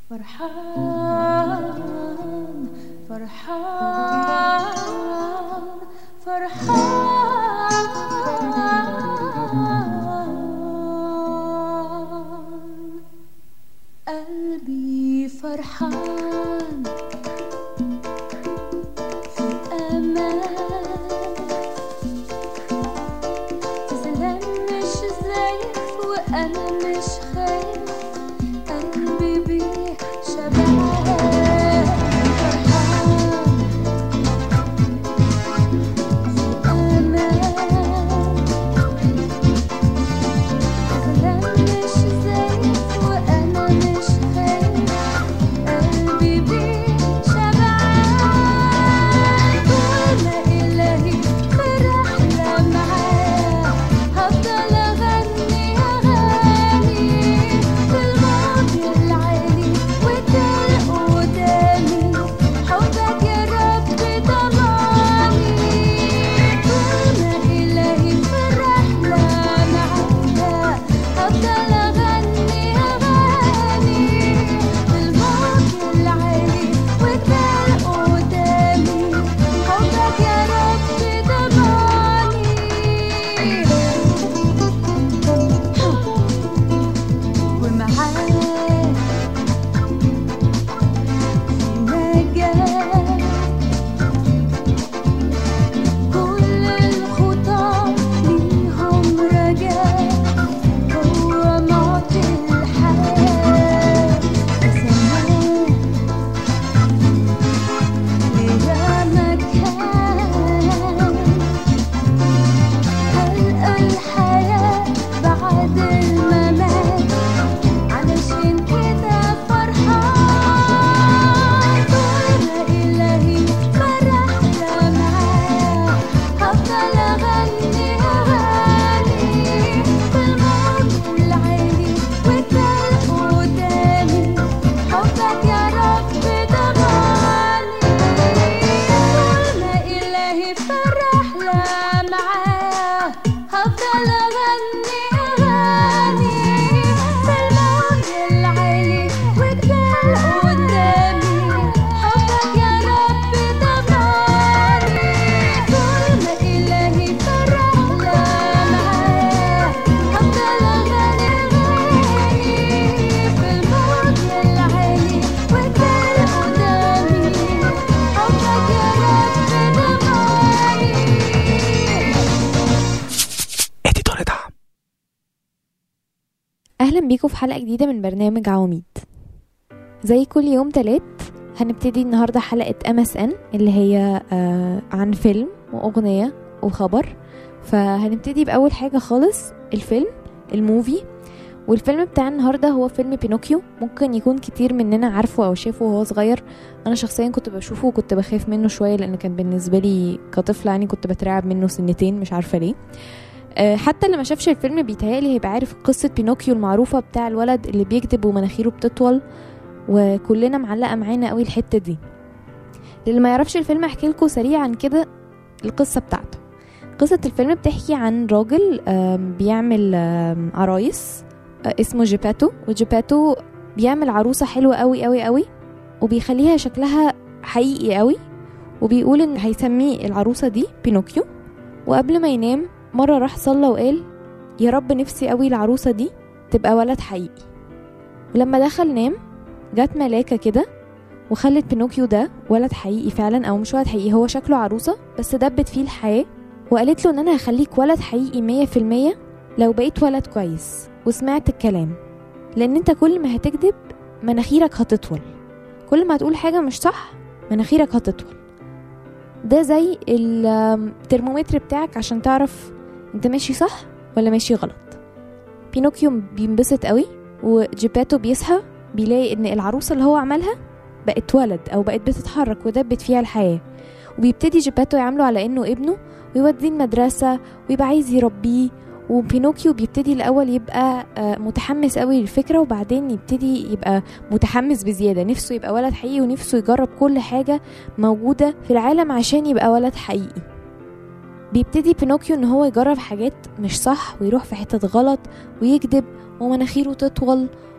فرحان فرحان فرحان قلبي فرحان في أمان زلان مش زايف وأنا مش خايف قلبي بيه شبعان فرحان في أمان زلان مش زايف وأنا مش خايف قلبي بيه شبعان طول ما إلهي في رحلة معاه هفضل أغني أغاني في الموج العالي والدلق قدامي حبك يا رب ضماني طول ما إلهي في رحلة معاه هفضل أغني أغاني في الموج العالي والدلق قدامي حبك يا رب ضماني ومعاه في نجاة كل الخطى ليهم رجاء هو معطي الحياة وسماه ليا مكان هلقى الحياة بعد الممات علشان كده فرحان طول ما إلهي فرحنا معاه هفضل أغني أغاني في الموج العالي والدلق قدامي حبك يا رب ضماني طول ما إلهي فرحنا معاه هفضل أغني أغاني في الموج العالي والدلق قدامي حبك يا رب ضماني طول ما إلهي فرحنا معاه هفضل أغني أغاني في الموج العالي والدلق قدامي حبك يا رب ضماني اديتور دعم اهلا بيكم في حلقه جديده من برنامج عواميد زي كل يوم تلات هنبتدي النهارده حلقه ام اس ان اللي هي آه عن فيلم واغنيه وخبر فهنبتدي باول حاجه خالص الفيلم الموفي والفيلم بتاع النهارده هو فيلم بينوكيو ممكن يكون كتير مننا عارفه او شافه وهو صغير انا شخصيا كنت بشوفه وكنت بخاف منه شويه لان كان بالنسبه لي كطفله يعني كنت بترعب منه سنتين مش عارفه ليه آه، حتى اللي ما شافش الفيلم بيتهيألي هيبقى عارف قصة بينوكيو المعروفة بتاع الولد اللي بيكذب ومناخيره بتطول وكلنا معلقة معانا قوي الحتة دي للي ما يعرفش الفيلم احكي لكم سريعا كده القصة بتاعته قصة الفيلم بتحكي عن راجل آم، بيعمل آم، عرايس آه، اسمه جيباتو وجيباتو بيعمل عروسة حلوة قوي قوي قوي وبيخليها شكلها حقيقي قوي وبيقول ان هيسميه العروسة دي بينوكيو وقبل ما ينام مرة راح صلى وقال يا رب نفسي قوي العروسة دي تبقى ولد حقيقي ولما دخل نام جت ملاكة كده وخلت بينوكيو ده ولد حقيقي فعلا او مش ولد حقيقي هو شكله عروسة بس دبت فيه الحياة وقالت له ان انا هخليك ولد حقيقي مية في المية لو بقيت ولد كويس وسمعت الكلام لان انت كل ما هتكذب مناخيرك هتطول كل ما هتقول حاجة مش صح مناخيرك هتطول ده زي الترمومتر بتاعك عشان تعرف انت ماشي صح ولا ماشي غلط بينوكيو بينبسط قوي وجيباتو بيصحى بيلاقي ان العروسه اللي هو عملها بقت ولد او بقت بتتحرك ودبت فيها الحياه وبيبتدي جيباتو يعامله على انه ابنه ويوديه المدرسه ويبقى عايز يربيه وبينوكيو بيبتدي الاول يبقى آه، متحمس قوي للفكره وبعدين يبتدي يبقى متحمس بزياده نفسه يبقى ولد حقيقي ونفسه يجرب كل حاجه موجوده في العالم عشان يبقى ولد حقيقي بيبتدي بينوكيو ان هو يجرب حاجات مش صح ويروح في حتت غلط ويكذب ومناخيره تطول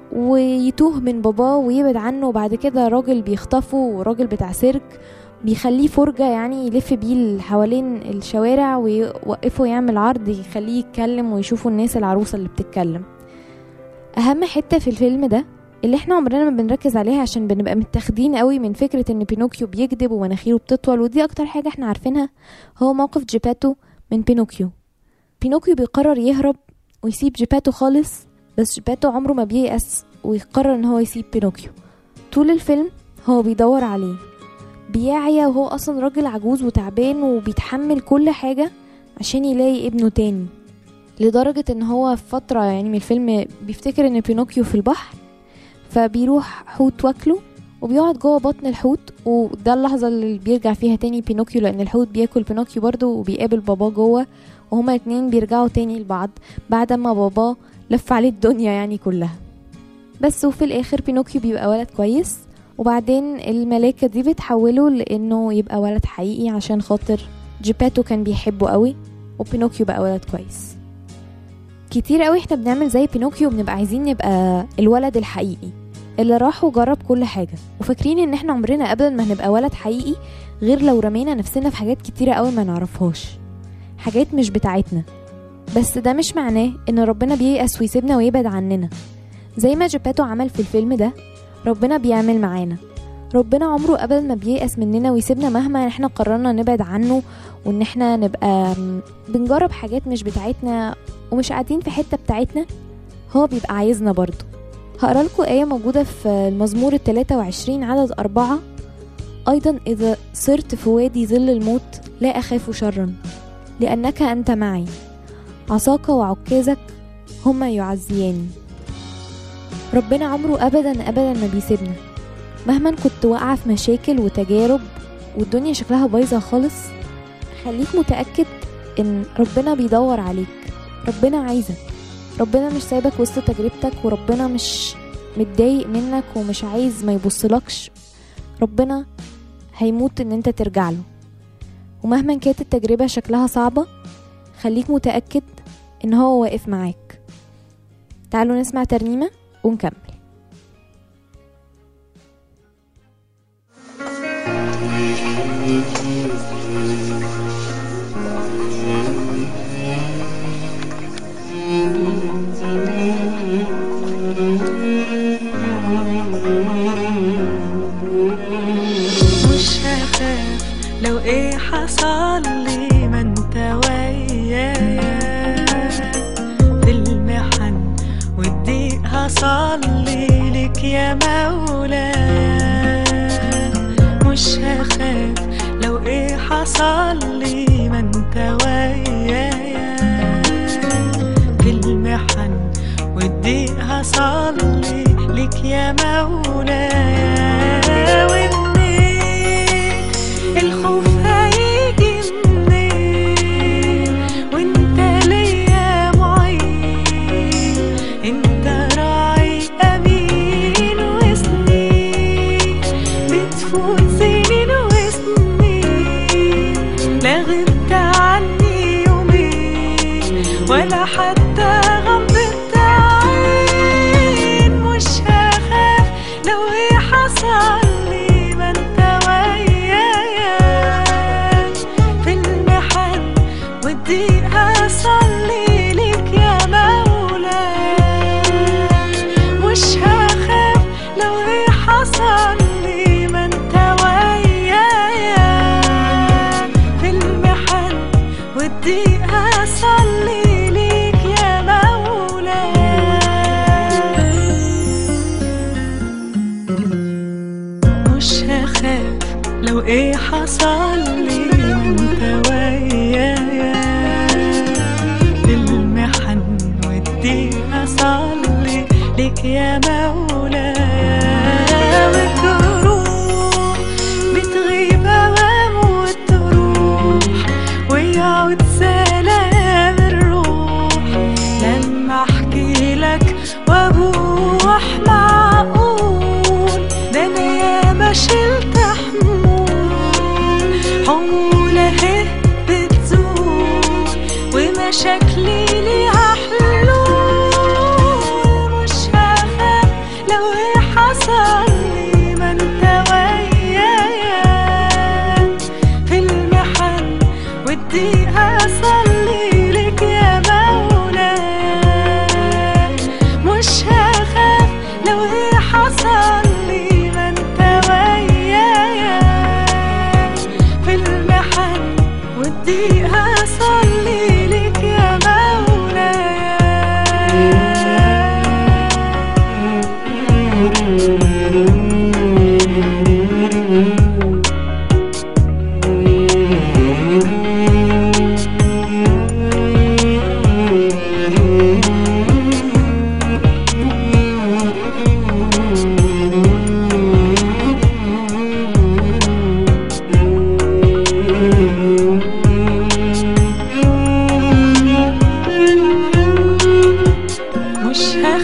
ويتوه من باباه ويبعد عنه وبعد كده راجل بيخطفه وراجل بتاع سيرك بيخليه فرجة يعني يلف بيه حوالين الشوارع ويوقفه يعمل عرض يخليه يتكلم ويشوفوا الناس العروسة اللي بتتكلم أهم حتة في الفيلم ده اللي احنا عمرنا ما بنركز عليها عشان بنبقى متاخدين قوي من فكرة ان بينوكيو بيكذب ومناخيره بتطول ودي اكتر حاجة احنا عارفينها هو موقف جيباتو من بينوكيو بينوكيو بيقرر يهرب ويسيب جيباتو خالص بس جيباتو عمره ما بييأس ويقرر ان هو يسيب بينوكيو طول الفيلم هو بيدور عليه بيعيا وهو اصلا راجل عجوز وتعبان وبيتحمل كل حاجة عشان يلاقي ابنه تاني لدرجة ان هو في فترة يعني من الفيلم بيفتكر ان بينوكيو في البحر فبيروح حوت واكله وبيقعد جوه بطن الحوت وده اللحظة اللي بيرجع فيها تاني بينوكيو لأن الحوت بياكل بينوكيو برضه وبيقابل باباه جوه وهما الاتنين بيرجعوا تاني لبعض بعد ما باباه لف عليه الدنيا يعني كلها بس وفي الآخر بينوكيو بيبقى ولد كويس وبعدين الملاكة دي بتحوله لأنه يبقى ولد حقيقي عشان خاطر جيباتو كان بيحبه قوي وبينوكيو بقى ولد كويس كتير قوي احنا بنعمل زي بينوكيو بنبقى عايزين نبقى الولد الحقيقي اللي راح وجرب كل حاجة وفاكرين ان احنا عمرنا ابدا ما هنبقى ولد حقيقي غير لو رمينا نفسنا في حاجات كتيرة قوي ما نعرفهاش حاجات مش بتاعتنا بس ده مش معناه ان ربنا بييأس ويسيبنا ويبعد عننا زي ما جيباتو عمل في الفيلم ده ربنا بيعمل معانا ربنا عمره ابدا ما بييأس مننا ويسيبنا مهما احنا قررنا نبعد عنه وان احنا نبقى بنجرب حاجات مش بتاعتنا ومش قاعدين في حتة بتاعتنا هو بيبقى عايزنا برضه هقرا لكم آية موجودة في المزمور التلاتة وعشرين عدد أربعة أيضا إذا صرت في وادي ظل الموت لا أخاف شرا لأنك أنت معي عصاك وعكازك هما يعزياني ربنا عمره أبدا أبدا ما بيسيبنا مهما كنت واقعة في مشاكل وتجارب والدنيا شكلها بايظة خالص خليك متأكد إن ربنا بيدور عليك ربنا عايزك ربنا مش سايبك وسط تجربتك وربنا مش متضايق منك ومش عايز ما يبصلكش ربنا هيموت ان انت ترجع له ومهما كانت التجربة شكلها صعبة خليك متأكد ان هو واقف معاك تعالوا نسمع ترنيمة ونكمل مش هخاف لو ايه حصل لي ما انت ويايا في المحن والضيق حصل لي لك يا مولاي مش هخاف لو ايه حصل لي ما انت ويايا في المحن والضيق حصل لي لك يا مولاي ومنين الخوف هيجي منين وانت ليا معين انت راعي امين وسنين بتفوت سنين وسنين لا غبت عني يومين ولا حتى غمضت عين مش هخاف لو ايه حصل لي ما انت ويايا في المحن والضيق حصل لي ليك يا مولاي مش هخاف لو ايه حصل لي ما انت ويايا في المحن والضيق حصل لي ليك يا مولاي مش هخاف لو ايه حصل لي انت ويايا في المحن والضيق حصل لي ليك يا مولاي والدروب بتغيب اوام وتروح ويعود سلام الروح لما احكي لك وابوح معقول ده انا ياما شلت حمول حمول اهي بتزول ومشاكلي ليها حلول مش هخاف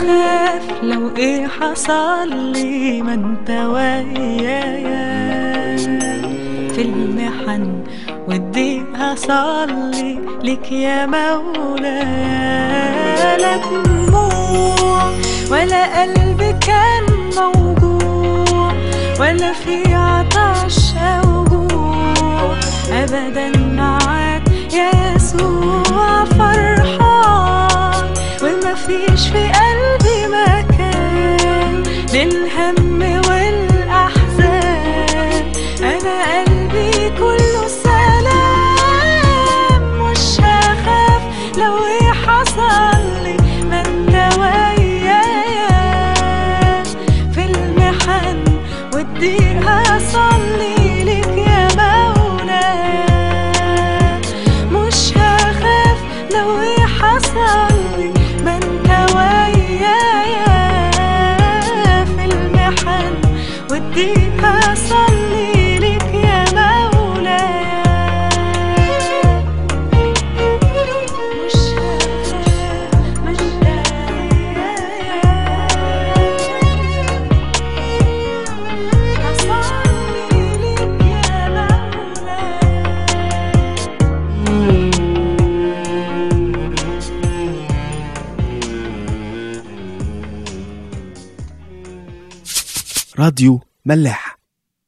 هخاف لو ايه حصل لي ما انت ويايا في المحن والضيق هصلي لك يا مولاي لا دموع ولا قلبي كان موجوع ولا في عطش أو جوع أبدا معاك يا يسوع فرحان وما فيش في قلبي مكان للهم والأحزان أنا قلبي كله سلام مش هخاف لو ايه حصل لي ما انت ويايا في المحن والضيق هصلي لك يا مولاي مش هخاف لو ايه حصل لي ما انت ويايا في المحن والضيق هصلي لك يا مولاي مش هخاف مش هصلي لك يا مولاي راديو ملاح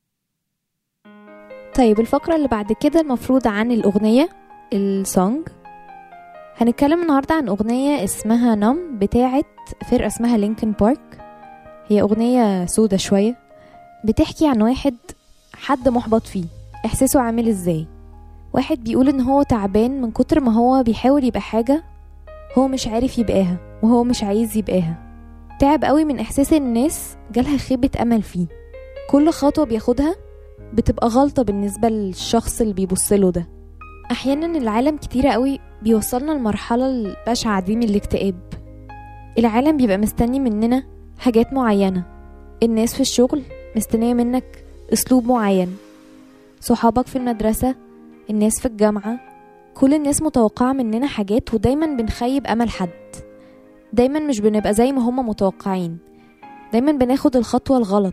طيب الفقرة اللي بعد كده المفروض عن الأغنية السونج هنتكلم النهاردة عن أغنية اسمها نم بتاعة فرقة اسمها لينكن بارك هي أغنية سودة شوية بتحكي عن واحد حد محبط فيه إحساسه عامل إزاي واحد بيقول إن هو تعبان من كتر ما هو بيحاول يبقى حاجة هو مش عارف يبقاها وهو مش عايز يبقاها تعب قوي من إحساس إن الناس جالها خيبة أمل فيه كل خطوة بياخدها بتبقى غلطة بالنسبة للشخص اللي بيبصله ده أحيانا العالم كتيرة قوي بيوصلنا لمرحلة البشعة دي من الاكتئاب العالم بيبقى مستني مننا حاجات معينة الناس في الشغل مستنية منك أسلوب معين صحابك في المدرسة الناس في الجامعة كل الناس متوقعة مننا حاجات ودايما بنخيب أمل حد دايما مش بنبقى زي ما هما متوقعين دايما بناخد الخطوة الغلط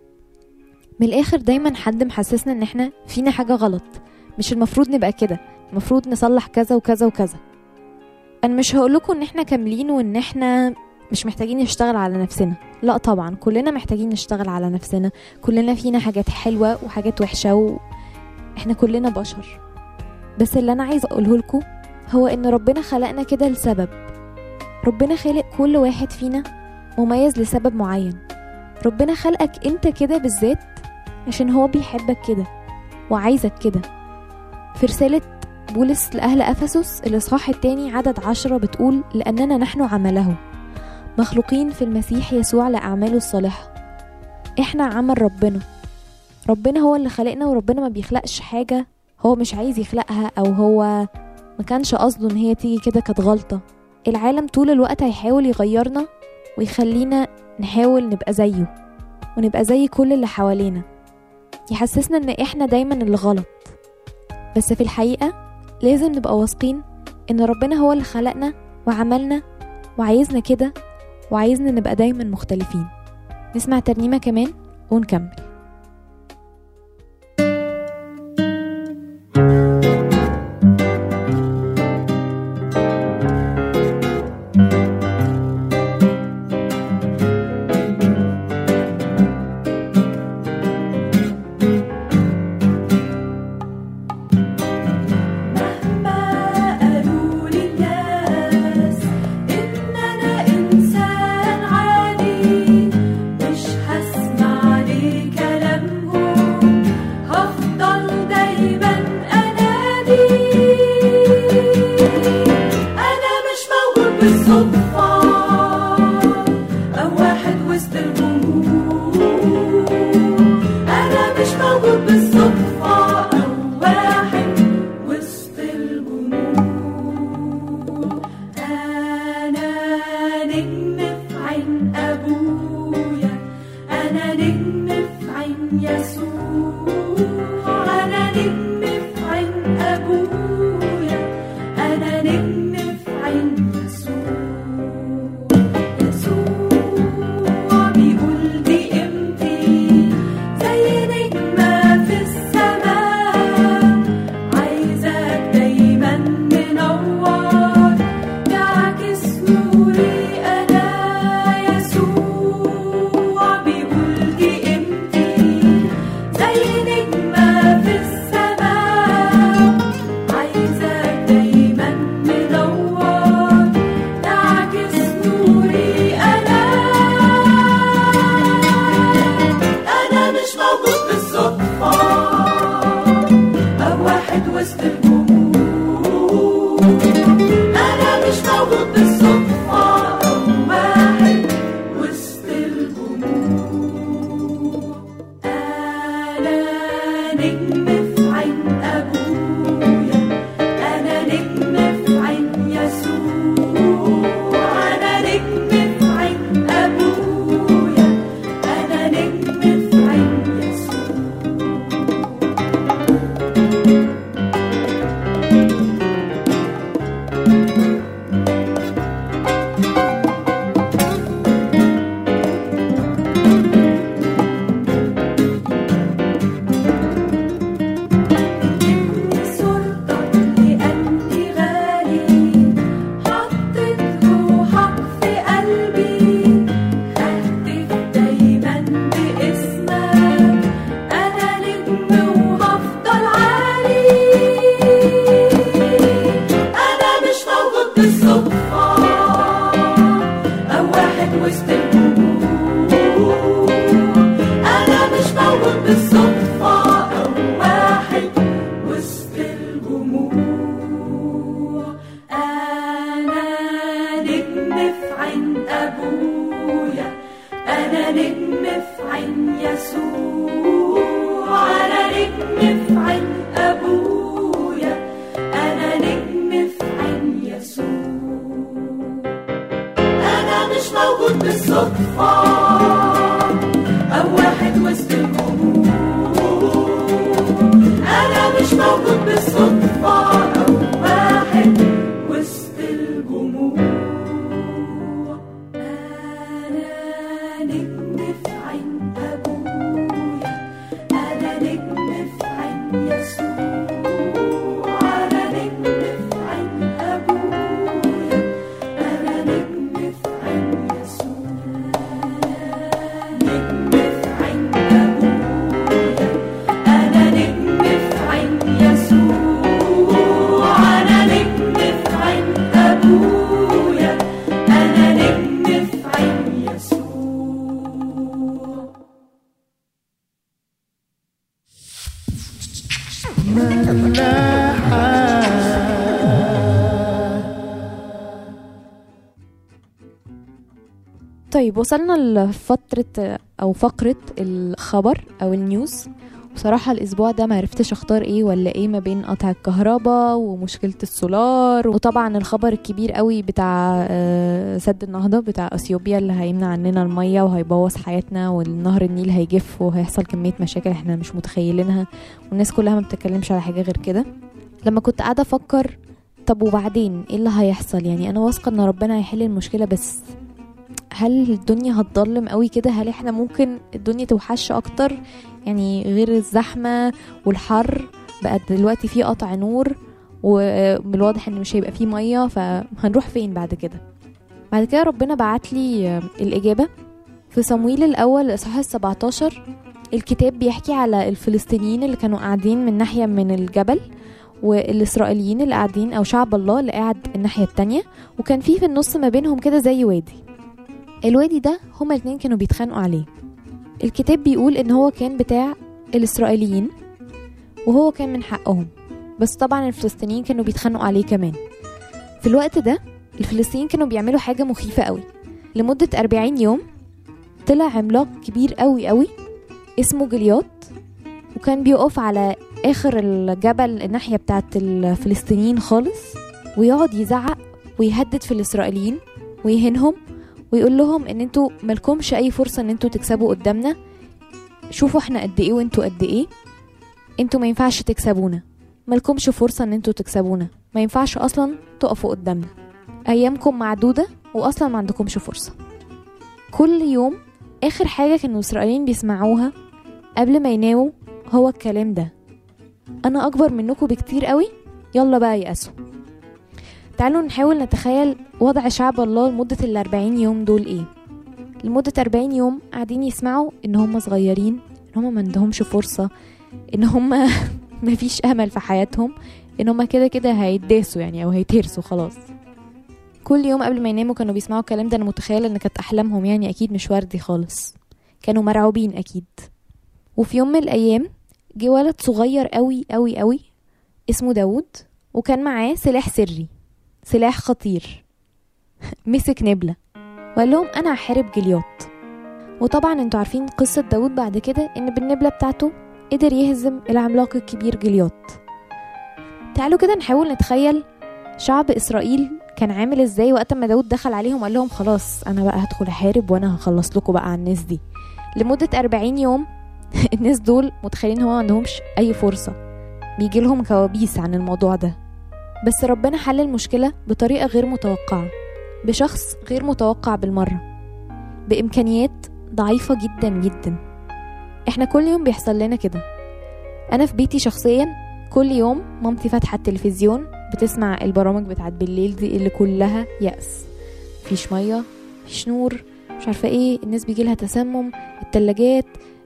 من الاخر دايما حد محسسنا ان احنا فينا حاجه غلط مش المفروض نبقى كده المفروض نصلح كذا وكذا وكذا انا مش هقولكوا ان احنا كاملين وان احنا مش محتاجين نشتغل على نفسنا لا طبعا كلنا محتاجين نشتغل على نفسنا كلنا فينا حاجات حلوه وحاجات وحشه و... احنا كلنا بشر بس اللي انا عايزه اقوله لكم هو ان ربنا خلقنا كده لسبب ربنا خالق كل واحد فينا مميز لسبب معين ربنا خلقك انت كده بالذات عشان هو بيحبك كده وعايزك كده في رسالة بولس لأهل أفسس الإصحاح التاني عدد عشرة بتقول لأننا نحن عمله مخلوقين في المسيح يسوع لأعماله الصالحة إحنا عمل ربنا ربنا هو اللي خلقنا وربنا ما بيخلقش حاجة هو مش عايز يخلقها أو هو ما كانش قصده إن هي تيجي كده كانت غلطة العالم طول الوقت هيحاول يغيرنا ويخلينا نحاول نبقى زيه ونبقى زي كل اللي حوالينا يحسسنا ان احنا دايما اللي غلط بس في الحقيقة لازم نبقى واثقين ان ربنا هو اللي خلقنا وعملنا وعايزنا كده وعايزنا نبقى دايما مختلفين نسمع ترنيمة كمان ونكمل مهما قالوا لي الناس إن أنا إنسان عادي مش هسمع لكلامهم هفضل دايما أنادي أنا مش موجود بالصدفة أو واحد وسط الجمهور أنا مش موجود بالصدفة أو واحد وسط الجمهور أنا نجم في عين أبويا أنا نجم في عين يسوع أنا نجم في عين أبويا أنا نجم في عين يسوع يسوع وسط الجمهور أنا مش موجود بالصدفة أو واحد وسط الجموع أنا نجم في عين أبويا أنا نجم في عين يسوع أنا نجم في عين أبويا أنا نجم في عين يسوع أنا مش موجود بالصدفة أو واحد وسط الجمهور أنا مش موجود بالصدفة أو واحد وسط الجموع أنا نجم في عين أبويا أنا نجم في عين يسوع أنا نجم في عين أبويا أنا نجم في عين يسوع نجم في عين أبويا أنا نجم في عين يسوع أنا نجم في عين أبويا أنا نجم في عين يسوع طيب وصلنا لفترة أو فقرة الخبر أو النيوز بصراحة الأسبوع ده معرفتش أختار إيه ولا إيه ما بين قطع الكهرباء ومشكلة السولار وطبعا الخبر الكبير قوي بتاع آه، سد النهضة بتاع أثيوبيا اللي هيمنع عننا المية وهيبوظ حياتنا والنهر النيل هيجف وهيحصل كمية مشاكل احنا مش متخيلينها والناس كلها ما بتتكلمش على حاجة غير كده لما كنت قاعدة أفكر طب وبعدين ايه اللي هيحصل يعني أنا واثقة إن ربنا هيحل المشكلة بس هل الدنيا هتضلم قوي كده هل احنا ممكن الدنيا توحش اكتر يعني غير الزحمة والحر بقى دلوقتي في قطع نور ومن الواضح ان مش هيبقى فيه مية فهنروح فين بعد كده بعد كده ربنا بعت لي الإجابة في صمويل الأول الإصحاح السبعتاشر الكتاب بيحكي على الفلسطينيين اللي كانوا قاعدين من ناحية من الجبل والإسرائيليين اللي قاعدين أو شعب الله اللي قاعد الناحية التانية وكان في في النص ما بينهم كده زي وادي الوادي ده هما الاتنين كانوا بيتخانقوا عليه الكتاب بيقول ان هو كان بتاع الاسرائيليين وهو كان من حقهم بس طبعا الفلسطينيين كانوا بيتخانقوا عليه كمان في الوقت ده الفلسطينيين كانوا بيعملوا حاجة مخيفة قوي لمدة 40 يوم طلع عملاق كبير قوي قوي اسمه جليات وكان بيقف على آخر الجبل الناحية بتاعت الفلسطينيين خالص ويقعد يزعق ويهدد في الإسرائيليين ويهنهم ويقول لهم ان انتوا ملكمش اي فرصة ان انتوا تكسبوا قدامنا شوفوا احنا قد ايه وانتوا قد ايه انتوا ما ينفعش تكسبونا ملكمش فرصة ان انتوا تكسبونا ما ينفعش اصلا تقفوا قدامنا ايامكم معدودة واصلا ما عندكمش فرصة كل يوم اخر حاجة كانوا الاسرائيليين بيسمعوها قبل ما يناموا هو الكلام ده انا اكبر منكم بكتير قوي يلا بقى يأسوا تعالوا نحاول نتخيل وضع شعب الله لمدة الأربعين يوم دول ايه لمدة أربعين يوم قاعدين يسمعوا ان هم صغيرين ان هم ما عندهمش فرصة ان هم مفيش امل في حياتهم ان هم كده كده هيتداسوا يعني او هيتهرسوا خلاص كل يوم قبل ما يناموا كانوا بيسمعوا الكلام ده انا متخيلة ان كانت احلامهم يعني اكيد مش وردي خالص كانوا مرعوبين اكيد وفي يوم من الايام جه ولد صغير قوي قوي قوي اسمه داود وكان معاه سلاح سري سلاح خطير مسك نبلة وقال لهم أنا هحارب جليات وطبعا انتوا عارفين قصة داود بعد كده إن بالنبلة بتاعته قدر يهزم العملاق الكبير جليات تعالوا كده نحاول نتخيل شعب إسرائيل كان عامل ازاي وقت ما داود دخل عليهم وقال لهم خلاص أنا بقى هدخل أحارب وأنا هخلص لكم بقى على الناس دي لمدة أربعين يوم الناس دول متخيلين هو ما عندهمش أي فرصة بيجي لهم كوابيس عن الموضوع ده بس ربنا حل المشكلة بطريقة غير متوقعة بشخص غير متوقع بالمرة بإمكانيات ضعيفة جدا جدا احنا كل يوم بيحصل لنا كده أنا في بيتي شخصيا كل يوم مامتي فاتحة التلفزيون بتسمع البرامج بتاعت بالليل دي اللي كلها يأس مفيش مية مفيش نور مش عارفة ايه الناس بيجيلها تسمم التلاجات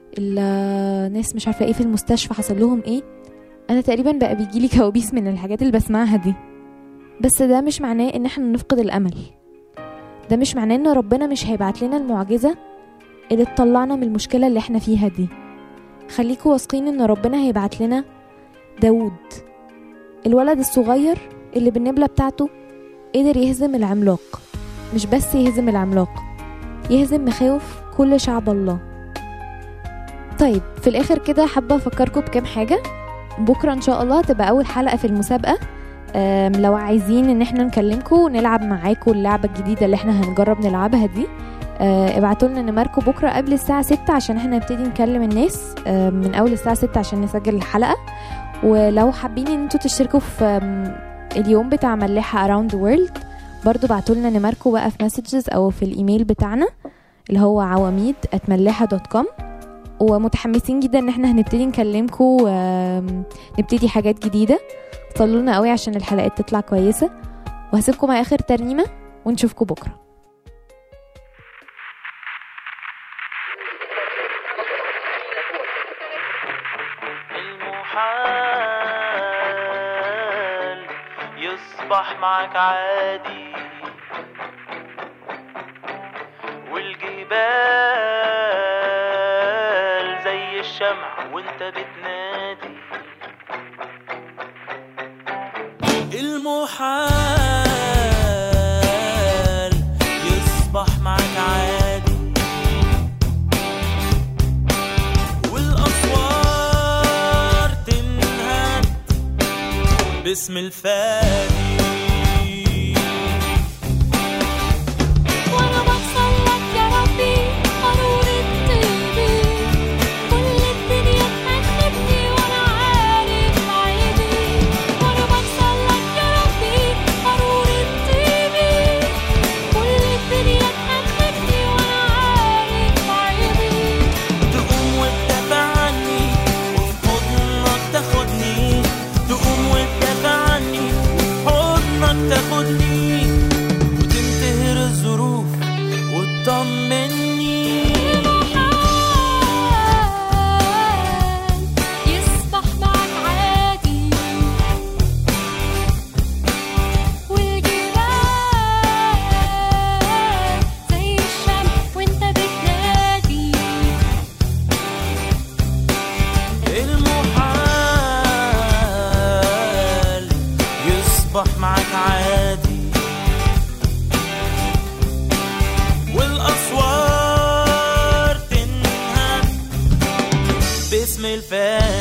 الناس مش عارفة ايه في المستشفى حصل لهم ايه انا تقريبا بقى بيجيلي كوابيس من الحاجات اللي بسمعها دي بس ده مش معناه ان احنا نفقد الامل ده مش معناه ان ربنا مش هيبعت لنا المعجزة اللي تطلعنا من المشكلة اللي احنا فيها دي خليكوا واثقين ان ربنا هيبعت لنا داود الولد الصغير اللي بالنبلة بتاعته قدر يهزم العملاق مش بس يهزم العملاق يهزم مخاوف كل شعب الله طيب في الاخر كده حابة افكركم بكام حاجة بكرة ان شاء الله تبقى اول حلقة في المسابقة أم، لو عايزين ان احنا نكلمكم ونلعب معاكم اللعبة الجديدة اللي احنا هنجرب نلعبها دي ابعتوا لنا نمركم بكرة قبل الساعة 6 عشان احنا نبتدي نكلم الناس أم، من اول الساعة 6 عشان نسجل الحلقة ولو حابين ان انتوا تشتركوا في أم، اليوم بتاع ملاحة around the world برضو بعتوا لنا نمركم بقى في مسجز او في الايميل بتاعنا اللي هو عواميد اتملاحة دوت كوم ومتحمسين جدا ان احنا هنبتدي نكلمكم ونبتدي حاجات جديدة صلوا لنا قوي عشان الحلقات تطلع كويسة وهسيبكم مع اخر ترنيمة ونشوفكم بكرة المحال يصبح معك عادي والجبال زي الشمع وانت بتنادي المحال يصبح معك عادي والأسوار تنهد باسم الفادي وانا بوصل لك يا ربي قارورة طيبي كل الدنيا تأنبني وانا عارف عيبي وانا بوصل لك يا ربي قارورة طيبي كل الدنيا تأنبني وانا عارف عيبي تقوم وتدافع عني وفي حضنك تاخدني تقوم وتدافع عني وفي حضنك تاخدني وتنتهر الظروف وتطمني المحال يصبح معك عادي والجبال زي الشمس وانت بتنادي المحال يصبح معك عادي والأسوار تنهد باسم الفادي